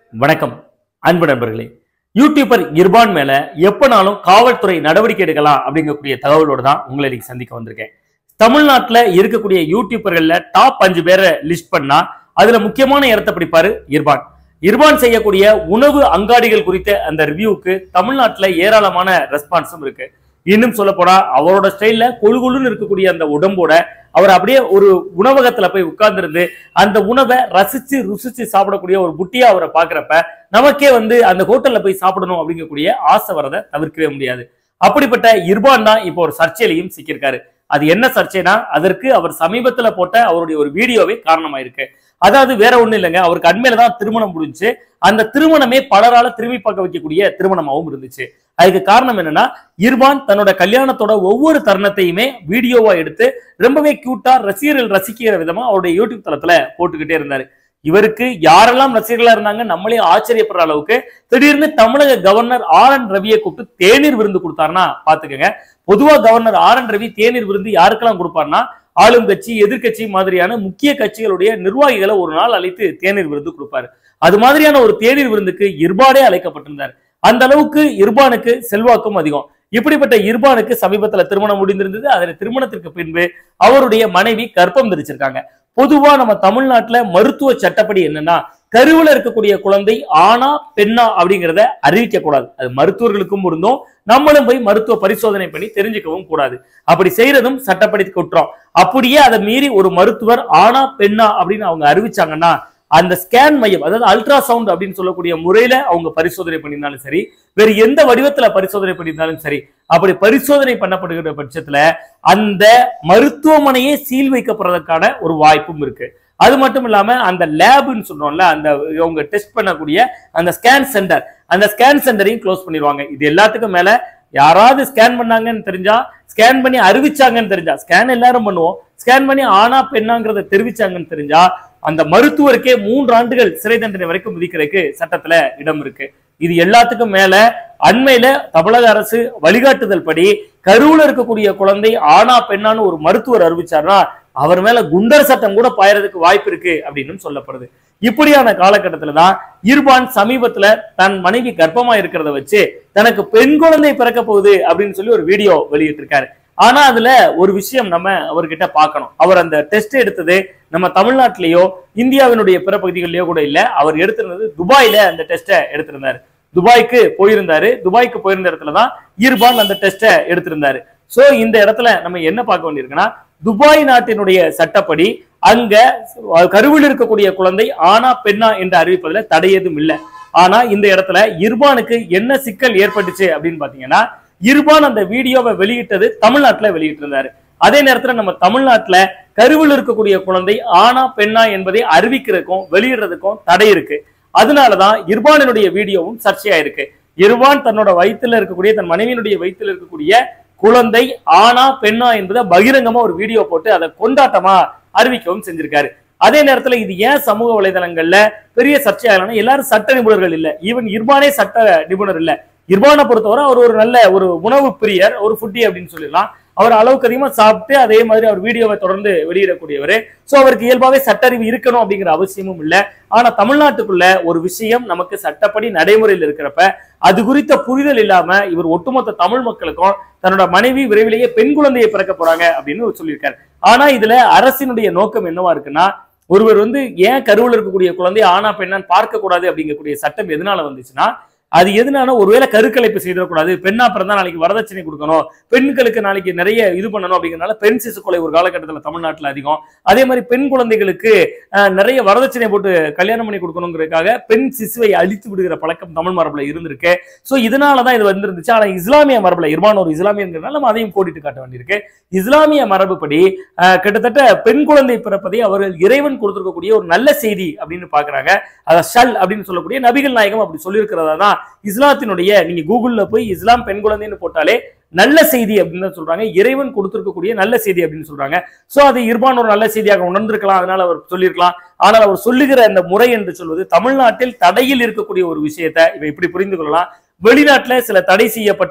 வணக்கம் அன்பு நண்பர்களே யூடியூபர் இர்பான் மேல எப்பனாலும் காவல்துறை நடவடிக்கை எடுக்கலாம் அப்படிங்கக்கூடிய தகவலோடு தான் உங்களை இன்னைக்கு சந்திக்க வந்திருக்கேன் தமிழ்நாட்டுல இருக்கக்கூடிய யூடியூபர்கள்ல டாப் அஞ்சு பேரை லிஸ்ட் பண்ணா அதுல முக்கியமான இடத்தை பிடிப்பாரு இர்பான் இர்பான் செய்யக்கூடிய உணவு அங்காடிகள் குறித்த அந்த ரிவ்யூவுக்கு தமிழ்நாட்டுல ஏராளமான ரெஸ்பான்ஸும் இருக்கு இன்னும் சொல்ல போனா அவரோட ஸ்டைல்ல கொழு கொழுன்னு இருக்கக்கூடிய அந்த உடம்போட அவர் அப்படியே ஒரு உணவகத்துல போய் உட்கார்ந்திருந்து அந்த உணவை ரசிச்சு ருசிச்சு சாப்பிடக்கூடிய ஒரு புட்டியா அவரை பாக்குறப்ப நமக்கே வந்து அந்த ஹோட்டல்ல போய் சாப்பிடணும் அப்படிங்கக்கூடிய ஆசை வரதை தவிர்க்கவே முடியாது அப்படிப்பட்ட இர்பான் தான் இப்போ ஒரு சர்ச்சையிலையும் சிக்கியிருக்காரு அது என்ன சர்ச்சைனா அதற்கு அவர் சமீபத்துல போட்ட அவருடைய ஒரு வீடியோவே காரணமாயிருக்கு அதாவது வேற ஒண்ணும் இல்லைங்க அவருக்கு அண்மையில தான் திருமணம் முடிஞ்சு அந்த திருமணமே பலரால திரும்பி பார்க்க வைக்கக்கூடிய திருமணமாகவும் இருந்துச்சு அதுக்கு காரணம் என்னன்னா இர்பான் தன்னோட கல்யாணத்தோட ஒவ்வொரு தருணத்தையுமே வீடியோவா எடுத்து ரொம்பவே கியூட்டா ரசிகர்கள் ரசிக்கிற விதமா அவருடைய யூடியூப் தளத்துல போட்டுக்கிட்டே இருந்தாரு இவருக்கு யாரெல்லாம் ரசிகர்களா இருந்தாங்க நம்மளே ஆச்சரியப்படுற அளவுக்கு திடீர்னு தமிழக கவர்னர் ஆர் என் ரவியை கூப்பிட்டு தேநீர் விருந்து கொடுத்தாருன்னா பாத்துக்கோங்க பொதுவா கவர்னர் ஆர் என் ரவி தேநீர் விருந்து யாருக்கெல்லாம் கொடுப்பாருன்னா ஆளும் கட்சி எதிர்க்கட்சி மாதிரியான முக்கிய கட்சிகளுடைய நிர்வாகிகளை ஒரு நாள் அழைத்து தேநீர் விருந்து கொடுப்பாரு அது மாதிரியான ஒரு தேநீர் விருந்துக்கு இர்பானே அழைக்கப்பட்டிருந்தார் அந்த அளவுக்கு இர்பானுக்கு செல்வாக்கும் அதிகம் இப்படிப்பட்ட இர்பானுக்கு சமீபத்துல திருமணம் முடிந்திருந்தது அதில் திருமணத்திற்கு பின்பு அவருடைய மனைவி கர்ப்பம் தரிச்சிருக்காங்க பொதுவா நம்ம தமிழ்நாட்டுல மருத்துவ சட்டப்படி என்னன்னா கருவுல இருக்கக்கூடிய குழந்தை ஆணா பெண்ணா அப்படிங்கிறத அறிவிக்க கூடாது அது மருத்துவர்களுக்கும் இருந்தும் நம்மளும் போய் மருத்துவ பரிசோதனை பண்ணி தெரிஞ்சுக்கவும் கூடாது அப்படி செய்யறதும் சட்டப்படி குற்றம் அப்படியே அதை மீறி ஒரு மருத்துவர் ஆணா பெண்ணா அப்படின்னு அவங்க அறிவிச்சாங்கன்னா அந்த ஸ்கேன் மையம் அதாவது அல்ட்ரா சவுண்ட் அப்படின்னு சொல்லக்கூடிய முறையில அவங்க பரிசோதனை பண்ணியிருந்தாலும் சரி வேறு எந்த வடிவத்துல பரிசோதனை பண்ணியிருந்தாலும் சரி அப்படி பரிசோதனை பண்ணப்படுகிற பட்சத்துல அந்த மருத்துவமனையே சீல் வைக்கப்படுறதுக்கான ஒரு வாய்ப்பும் இருக்கு அது மட்டும் இல்லாம அந்த லேப்னு சொல்றோம்ல அந்த அவங்க டெஸ்ட் பண்ணக்கூடிய அந்த ஸ்கேன் சென்டர் அந்த ஸ்கேன் சென்டரையும் க்ளோஸ் பண்ணிடுவாங்க இது எல்லாத்துக்கும் மேல யாராவது ஸ்கேன் பண்ணாங்கன்னு தெரிஞ்சா ஸ்கேன் பண்ணி அறிவிச்சாங்கன்னு தெரிஞ்சா ஸ்கேன் எல்லாரும் பண்ணுவோம் ஸ்கேன் பண்ணி ஆனா பெண்ணாங்கிறத தெரிவிச்சாங்கன்னு தெரிஞ்சா அந்த மருத்துவருக்கே மூன்று ஆண்டுகள் சிறை தண்டனை வரைக்கும் விதிக்கிறதுக்கு சட்டத்துல இடம் இருக்கு இது எல்லாத்துக்கும் மேல அண்மையில தமிழக அரசு வழிகாட்டுதல் படி கருவுல இருக்கக்கூடிய குழந்தை ஆனா பெண்ணான்னு ஒரு மருத்துவர் அறிவிச்சார்னா அவர் மேல குண்டர் சட்டம் கூட பாயறதுக்கு வாய்ப்பு இருக்கு அப்படின்னு சொல்லப்படுது இப்படியான காலகட்டத்துல தான் இர்பான் சமீபத்துல தன் மனைவி கர்ப்பமா இருக்கிறத வச்சு தனக்கு பெண் குழந்தை பிறக்க போகுது அப்படின்னு சொல்லி ஒரு வீடியோ வெளியிட்டு இருக்காரு ஆனா அதுல ஒரு விஷயம் நம்ம அவர்கிட்ட பார்க்கணும் அவர் அந்த டெஸ்ட் எடுத்தது நம்ம தமிழ்நாட்டிலேயோ இந்தியாவினுடைய பிற பகுதிகளிலேயோ கூட இல்ல அவர் எடுத்திருந்தது துபாயில அந்த டெஸ்ட்டை எடுத்திருந்தாரு துபாய்க்கு போயிருந்தாரு துபாய்க்கு போயிருந்த இடத்துல தான் ஈர்பான் அந்த டெஸ்ட்டை எடுத்திருந்தாரு சோ இந்த இடத்துல நம்ம என்ன பார்க்க வேண்டியிருக்குன்னா துபாய் நாட்டினுடைய சட்டப்படி அங்க கருவில் இருக்கக்கூடிய குழந்தை ஆனா பெண்ணா என்று அறிவிப்பதுல தடை எதுவும் இல்லை ஆனா இந்த இடத்துல இர்பானுக்கு என்ன சிக்கல் ஏற்பட்டுச்சு அப்படின்னு பாத்தீங்கன்னா இர்பான் அந்த வீடியோவை வெளியிட்டது தமிழ்நாட்டுல வெளியிட்டு இருந்தாரு அதே நேரத்துல நம்ம தமிழ்நாட்டுல கருவில் இருக்கக்கூடிய குழந்தை ஆனா பெண்ணா என்பதை அறிவிக்கிறதுக்கும் வெளியிடுறதுக்கும் தடை இருக்கு அதனாலதான் இர்பானினுடைய வீடியோவும் சர்ச்சையாயிருக்கு இர்பான் தன்னோட வயிற்றுல இருக்கக்கூடிய தன் மனைவியினுடைய வயிற்றுல இருக்கக்கூடிய குழந்தை ஆனா பெண்ணா என்பதை பகிரங்கமா ஒரு வீடியோ போட்டு அதை கொண்டாட்டமா அறிவிக்கவும் செஞ்சிருக்காரு அதே நேரத்துல இது ஏன் சமூக வலைதளங்கள்ல பெரிய சர்ச்சையாகலன்னா எல்லாரும் சட்ட நிபுணர்கள் இல்ல ஈவன் இர்பானே சட்ட நிபுணர் இல்ல இர்பானை பொறுத்தவரை அவர் ஒரு நல்ல ஒரு உணவு பிரியர் ஒரு ஃபுட்டி அப்படின்னு சொல்லிடலாம் அவர் அளவுக்கு அதிகமா சாப்பிட்டு அதே மாதிரி அவர் வீடியோவை தொடர்ந்து வெளியிடக்கூடியவர் சோ அவருக்கு இயல்பாவே சட்டறிவு இருக்கணும் அப்படிங்கிற அவசியமும் இல்ல ஆனா தமிழ்நாட்டுக்குள்ள ஒரு விஷயம் நமக்கு சட்டப்படி நடைமுறையில் இருக்கிறப்ப அது குறித்த புரிதல் இல்லாம இவர் ஒட்டுமொத்த தமிழ் மக்களுக்கும் தன்னோட மனைவி விரைவிலேயே பெண் குழந்தையை பிறக்க போறாங்க அப்படின்னு சொல்லியிருக்காரு ஆனா இதுல அரசினுடைய நோக்கம் என்னவா இருக்குன்னா ஒருவர் வந்து ஏன் கருவில் இருக்கக்கூடிய குழந்தை ஆனா பெண்ணான்னு பார்க்க கூடாது அப்படிங்கக்கூடிய சட்டம் எதனால வந்துச்சுன்னா அது எதனால ஒருவேளை கருக்கலைப்பு செய்திடக்கூடாது பெண்ணா பிறந்தா நாளைக்கு வரதட்சணை கொடுக்கணும் பெண்களுக்கு நாளைக்கு நிறைய இது பண்ணணும் அப்படிங்கறதுனால பெண் சிசு கொலை ஒரு காலகட்டத்தில் தமிழ்நாட்டில் அதிகம் அதே மாதிரி பெண் குழந்தைகளுக்கு அஹ், நிறைய வரதட்சணை போட்டு கல்யாணம் பண்ணி கொடுக்கணுங்கிறதுக்காக பெண் சிசுவை அழித்து விடுகிற பழக்கம் தமிழ் மரபுல இருந்திருக்கு ஸோ இதனாலதான் இது வந்திருந்துச்சு ஆனா இஸ்லாமிய மரபுல இர்மான் ஒரு இஸ்லாமியங்கிறதுனால நம்ம அதையும் போட்டிட்டு காட்ட வேண்டியிருக்கு இஸ்லாமிய மரபுப்படி அஹ், கிட்டத்தட்ட பெண் குழந்தை பிறப்பதை அவர்கள் இறைவன் கொடுத்திருக்கக்கூடிய ஒரு நல்ல செய்தி அப்படின்னு பாக்குறாங்க அதை ஷல் அப்படின்னு சொல்லக்கூடிய நபிகள் நாயகம் அப்படி சொல்லியிருக்கிறதா தான் இஸ்லாத்தினுடைய நீங்க கூகுள்ல போய் இஸ்லாம் பெண் குழந்தைன்னு போட்டாலே நல்ல செய்தி அப்படின்னு தான் சொல்றாங்க இறைவன் கொடுத்திருக்கக்கூடிய நல்ல செய்தி அப்படின்னு சொல்றாங்க சோ அது இர்பான் ஒரு நல்ல செய்தியாக உணர்ந்திருக்கலாம் அதனால அவர் சொல்லியிருக்கலாம் ஆனால் அவர் சொல்லுகிற அந்த முறை என்று சொல்வது தமிழ்நாட்டில் தடையில் இருக்கக்கூடிய ஒரு விஷயத்தை இவை இப்படி புரிந்து கொள்ளலாம் வெளிநாட்டுல சில தடை செய்யப்பட்ட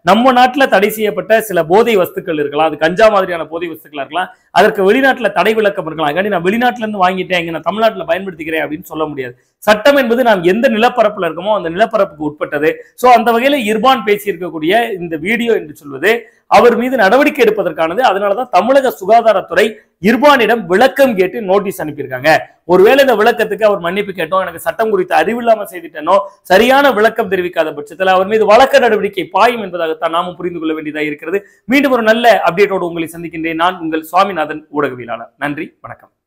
நம்ம நாட்டுல தடை செய்யப்பட்ட சில போதை வஸ்துக்கள் இருக்கலாம் அது கஞ்சா மாதிரியான போதை வஸ்துக்களா இருக்கலாம் அதற்கு வெளிநாட்டுல தடை விளக்கம் இருக்கலாம் இல்லாட்டி நான் வெளிநாட்டுல இருந்து வாங்கிட்டேன் இங்க நான் தமிழ்நாட்டுல பயன்படுத்திக்கிறேன் அப்படின்னு சொல்ல முடியாது சட்டம் என்பது நாம் எந்த நிலப்பரப்புல இருக்கோமோ அந்த நிலப்பரப்புக்கு உட்பட்டது சோ அந்த வகையில இர்பான் பேசியிருக்கக்கூடிய இந்த வீடியோ என்று சொல்வது அவர் மீது நடவடிக்கை எடுப்பதற்கானது அதனாலதான் தமிழக சுகாதாரத்துறை இர்பானிடம் விளக்கம் கேட்டு நோட்டீஸ் அனுப்பியிருக்காங்க ஒருவேளை இந்த விளக்கத்துக்கு அவர் மன்னிப்பு கேட்டோம் எனக்கு சட்டம் குறித்து அறிவில்லாம செய்துட்டேனோ சரியான விளக்கம் தெரிவிக்காத பட்சத்தில் அவர் மீது வழக்க நடவடிக்கை பாயும் என்பதாகத்தான் நாமும் புரிந்து கொள்ள வேண்டியதாக இருக்கிறது மீண்டும் ஒரு நல்ல அப்டேட்டோடு உங்களை சந்திக்கின்றேன் நான் உங்கள் சுவாமிநாதன் ஊடகவியலாளர் நன்றி வணக்கம்